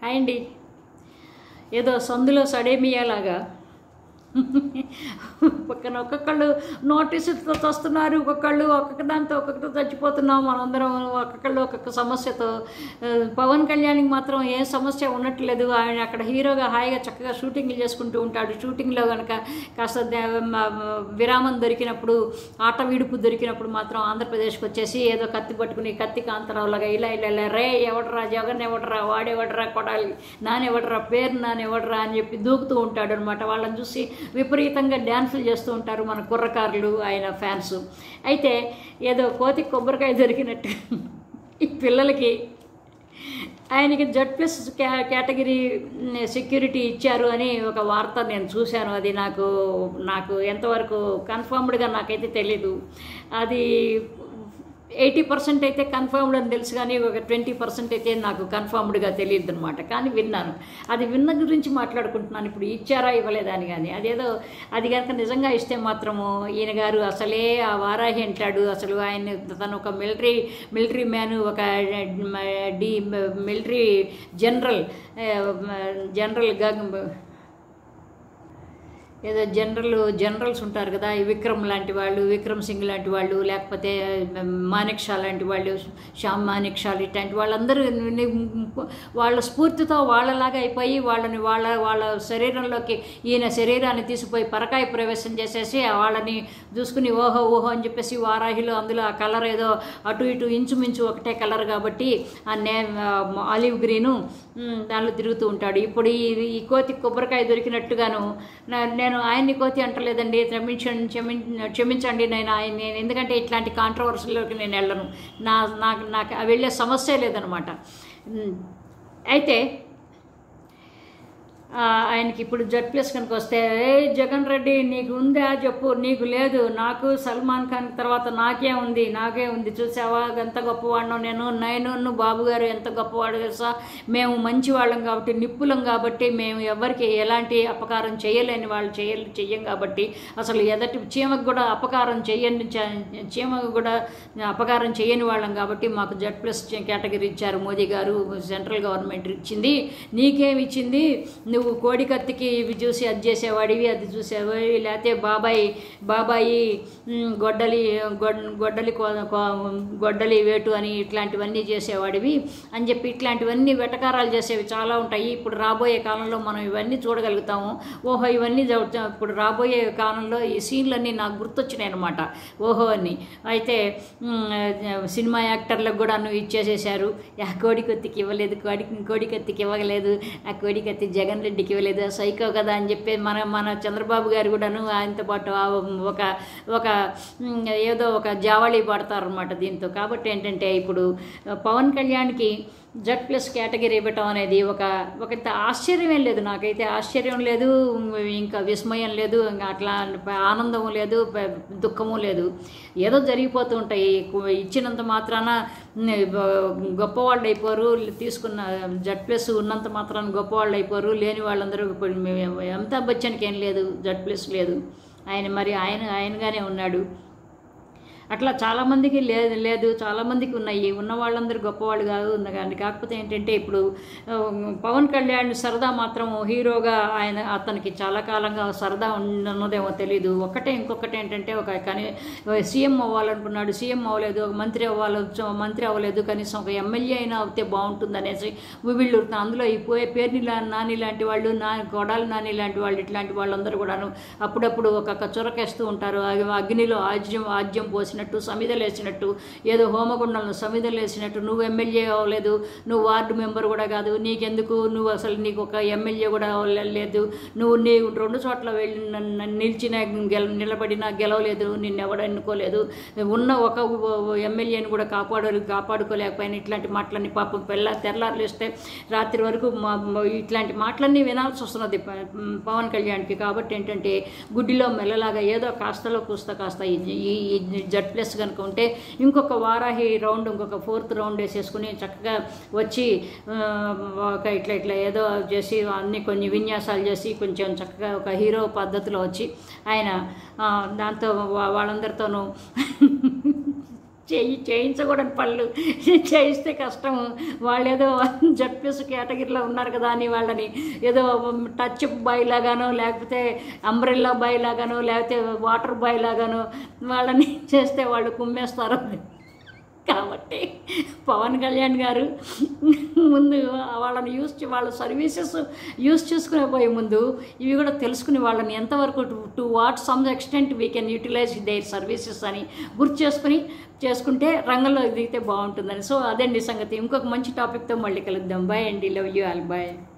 hi అండి ఏదో సందులో సడేమియాలాగా పక్కన ఒక్కొక్కళ్ళు నోటీసులతో వస్తున్నారు ఒక్కొక్కళ్ళు ఒక్కొక్క దాంతో ఒక్కొక్కతో చచ్చిపోతున్నాం మనందరం ఒక్కొక్కళ్ళు ఒక్కొక్క సమస్యతో ఆ, పవన్ కళ్యాణ్కి మాత్రం ఏ సమస్య ఉన్నట్లేదు ఆయన అక్కడ హీరోగా హాయిగా చక్కగా షూటింగ్లు చేసుకుంటూ ఉంటాడు షూటింగ్లో కనుక కాస్త ద- మ- మ- విరామం దొరికినప్పుడు ఆట విడుపు దొరికినప్పుడు మాత్రం ఆంధ్రప్రదేశ్కి వచ్చేసి ఏదో కత్తి పట్టుకుని కత్తి కాంతరావులాగా ఇలా ఇలా ఇలా రే ఎవడరా జగన్ ఎవడరా వాడెవడరా కొడాలి నానెవడరా పేరు నానెవడరా అని చెప్పి దూకుతూ ఉంటాడు అనమాట వాళ్ళని చూసి విపరీతంగా డ్యాన్సులు చేస్తూ ఉంటారు మన కుర్రకారులు ఆయన ఫ్యాన్స్ అయితే ఏదో కోతి కొబ్బరికాయ దొరికినట్టు ఈ పిల్లలకి ఆయనకి జడ్ ప్లస్ క్యా కేటగిరీ సెక్యూరిటీ ఇచ్చారు అని ఒక వార్త నేను చూశాను అది నాకు నాకు ఎంతవరకు కన్ఫర్మ్డ్గా నాకైతే తెలీదు అది ఎయిటీ పర్సెంట్ అయితే కన్ఫర్మ్డ్ అని తెలుసు కానీ ఒక ట్వంటీ పర్సెంట్ అయితే నాకు కన్ఫర్మ్డ్గా తెలియదు అనమాట కానీ విన్నాను అది విన్న గురించి మాట్లాడుకుంటున్నాను ఇప్పుడు ఇచ్చారా ఇవ్వలేదా అని కానీ అదేదో అది కనుక నిజంగా ఇస్తే మాత్రము ఈయన గారు అసలే ఆ వారాహి అంటాడు అసలు ఆయన తను ఒక మిలిటరీ మిలిటరీ మ్యాన్ ఒక డి మిలిటరీ జనరల్ జనరల్ గగ్ ఏదో జనరల్ జనరల్స్ ఉంటారు కదా ఈ విక్రమ్ లాంటి వాళ్ళు విక్రమ్ సింగ్ లాంటి వాళ్ళు లేకపోతే మాణిక్ షా లాంటి వాళ్ళు శ్యామ్ మాణిక్ షా ఇట్లాంటి వాళ్ళందరూ ని- వాళ్ళ స్ఫూర్తితో వాళ్ళలాగా అయిపోయి వాళ్ళని వాళ్ళ వాళ్ళ శరీరంలోకి ఈయన శరీరాన్ని తీసిపోయి పరకాయ ప్రవేశం చేసేసి వాళ్ళని చూసుకుని ఓహో ఓహో అని చెప్పేసి వారాహిలో అందులో ఆ కలర్ ఏదో అటు ఇటు ఇంచుమించు ఒకటే కలర్ కాబట్టి ఆ నే ఆలివ్ గ్రీను మ్, దానిలో తిరుగుతూ ఉంటాడు ఇప్పుడు ఈ ఈ కోతి కొబ్బరికాయ దొరికినట్టుగాను నా- నేను ఆయన్ని కోతి అంటలేదండి క్షమించండి క్షమి క్షమించండి నేను ఆయన నేను ఎందుకంటే ఇట్లాంటి కాంట్రవర్సీలోకి నేను వెళ్ళను నా నాకు నాకు ఆ వెళ్ళే సమస్య లేదనమాట మ్, అయితే ఆ, ఆయనకి ఇప్పుడు జడ్ ప్లస్ కనుక వస్తే ఏ జగన్ రెడ్డి నీకు ఉందా చెప్పు నీకు లేదు నాకు సల్మాన్ ఖాన్ తర్వాత నాకే ఉంది నాకే ఉంది చూసావా ఎంత గొప్పవాడినో నేను నేను బాబు గారు ఎంత గొప్పవాడు తెలుసా మేము మంచి వాళ్ళం కాబట్టి నిప్పులం కాబట్టి మేము ఎవరికి ఎలాంటి అపకారం చేయలేని వాళ్ళు చేయ చెయ్యం కాబట్టి అసలు ఎదటి చీమకు కూడా అపకారం చేయని చ- చీమకు కూడా అపకారం చేయని వాళ్ళం కాబట్టి మాకు జడ్ ప్లస్ కేటగిరీ ఇచ్చారు మోదీ గారు సెంట్రల్ గవర్నమెంట్ ఇచ్చింది నీకేమి ఇచ్చింది నువ్వు కోడి కత్తికి ఇవి చూసి అది చేసేవాడివి అది చూసేవాడివి లేకపోతే బాబాయ్ బాబాయి ఉమ్, గొడ్డలి గొడ్- గొడ్డలి కో- కో- గొడ్డలి వేటు అని ఇట్లాంటివన్నీ చేసేవాడివి అని చెప్పి ఇట్లాంటివన్నీ వెటకారాలు చేసేవి చాలా ఉంటాయి ఇప్పుడు రాబోయే కాలంలో మనం ఇవన్నీ చూడగలుగుతాము ఓహో ఇవన్నీ జరుగుతా- ఇప్పుడు రాబోయే కాలంలో ఈ సీన్లన్నీ నాకు గుర్తొచ్చినాయి అనమాట ఓహో అని అయితే ఉమ్, సినిమా యాక్టర్లకు కూడా నువ్వు ఇచ్చేసేసారు ఆ కోడి కత్తికి ఇవ్వలేదు కోడి కోడి కత్తికి ఇవ్వలేదు ఆ కోడి కత్తి జగన్ రెడ్డికి ఇవ్వలేదు సైకో కదా అని చెప్పి మన మన చంద్రబాబు గారు కూడాను ఆయనతో పాటు ఆ ఒక ఒక ఉమ్, ఏదో ఒక జావళి పడతారనమాట దీంతో కాబట్టి ఏంటంటే ఇప్పుడు పవన్ కళ్యాణ్కి జడ్ ప్లస్ కేటగిరీ ఇవ్వటం అనేది ఒక ఒక ఇంత ఆశ్చర్యం ఏం లేదు నాకైతే ఆశ్చర్యం లేదు ఇంకా విస్మయం లేదు ఇంకా అట్లా ఆనందం లేదు ప- దుఃఖము లేదు ఏదో జరిగిపోతూ ఉంటాయి ఇచ్చినంత మాత్రాన గొప్పవాళ్ళు అయిపోరు తీసుకున్న జడ్ ప్లస్ ఉన్నంత మాత్రాన గొప్పవాళ్ళు అయిపోరు లేని వాళ్ళందరూ ఇప్పుడు మేము అమితాబ్ బచ్చన్కి ఏం లేదు జడ్ ప్లస్ లేదు ఆయన మరి ఆయన ఆయనగానే ఉన్నాడు అట్లా చాలామందికి లేదు లేదు చాలామందికి ఉన్నాయి ఉన్న వాళ్ళందరూ గొప్పవాళ్ళు కాదు ఉన్న కానీ కాకపోతే ఏంటంటే ఇప్పుడు ఆ, పవన్ కళ్యాణ్ సరదా మాత్రం హీరోగా ఆయన అతనికి చాలా కాలంగా సరదా ఉన్నదేమో తెలియదు ఒక్కటే ఇంకొకటి ఏంటంటే ఒక కానీ సీఎం అవ్వాలనుకున్నాడు సీఎం అవ్వలేదు ఒక మంత్రి అవ్వాలి మంత్రి అవ్వలేదు కనీసం ఒక ఎమ్మెల్యే అయినా అవుతే బాగుంటుంది అనేసి వీళ్ళు అందులో ఈ పోయే పేర్ని లా- నాని లాంటి వాళ్ళు నా కొడాలి నాని లాంటి వాళ్ళు ఇట్లాంటి వాళ్ళందరూ కూడాను అప్పుడప్పుడు ఒక చురకేస్తూ ఉంటారు అవి అగ్నిలో ఆజ్యం ఆజ్యం పోసినట్టు సమిదలేసినట్టు ఏదో హోమగుండంలో సమిదలేసినట్టు నువ్వు ఎమ్మెల్యే అవ్వలేదు నువ్వు వార్డు మెంబర్ కూడా కాదు నీకెందుకు నువ్వు అసలు నీకు ఒక ఎమ్మెల్యే కూడా అవ్వలే- లేదు నువ్వు నీ రెండు చోట్ల వెళ్ళి నన్ను నిలిచిన గెల నిలబడినా గెలవలేదు నిన్ను ఎవడు ఎన్నుకోలేదు ఉన్న ఒక ఎమ్మెల్యేని కూడా కాపాడు కాపాడుకోలేకపోయినా ఇట్లాంటి మాటలన్నీ పాపం పెళ్ళ తెల్లారులేస్తే రాత్రి వరకు మా- మా- ఇట్లాంటి మాటలన్నీ వినాల్సి వస్తున్నది ప- పవన్ కళ్యాణ్కి కాబట్టి ఏంటంటే గుడ్డిలో మెల్లలాగా ఏదో కాస్తలో కూస్త కాస్త ఈ- ఈ ఈ జడ్ ప్లస్ కనుక ఉంటే ఇంకొక వారాహి రౌండ్ ఇంకొక ఫోర్త్ రౌండ్ వేసేసుకుని చక్కగా వచ్చి ఆ, ఒక ఇట్లా ఇట్లా ఏదో చేసి అన్ని కొన్ని విన్యాసాలు చేసి కొంచెం చక్కగా ఒక హీరో పద్ధతిలో వచ్చి ఆయన ఆ, దాంతో వా- వాళ్ళందరితోనూ చేయి చేయించకూడని పనులు చేయిస్తే కష్టము వాళ్ళు ఏదో జడ్పీఎస్ కేటగిరీలో ఉన్నారు కదా అని వాళ్ళని ఏదో టచ్ బాయ్ లాగానో లేకపోతే అంబ్రెల్లా బాయ్ లాగానో లేకపోతే వాటర్ బాయ్ లాగానో వాళ్ళని చేస్తే వాళ్ళు కుమ్మేస్తారు కాబట్టి పవన్ కళ్యాణ్ గారు ముందు వాళ్ళని యూస్ చే- వాళ్ళ సర్వీసెస్ యూస్ చేసుకునే పోయే ముందు ఇవి కూడా తెలుసుకుని వాళ్ళని ఎంతవరకు to what some extent we can utilize their services అని గుర్తు చేసుకుని చేసుకుంటే రంగంలో దిగితే బాగుంటుందని సో అదండి సంగతి ఇంకొక మంచి టాపిక్తో మళ్ళీ కలుద్దాం బాయ్ అండి లవ్ యూ ఆల్ బాయ్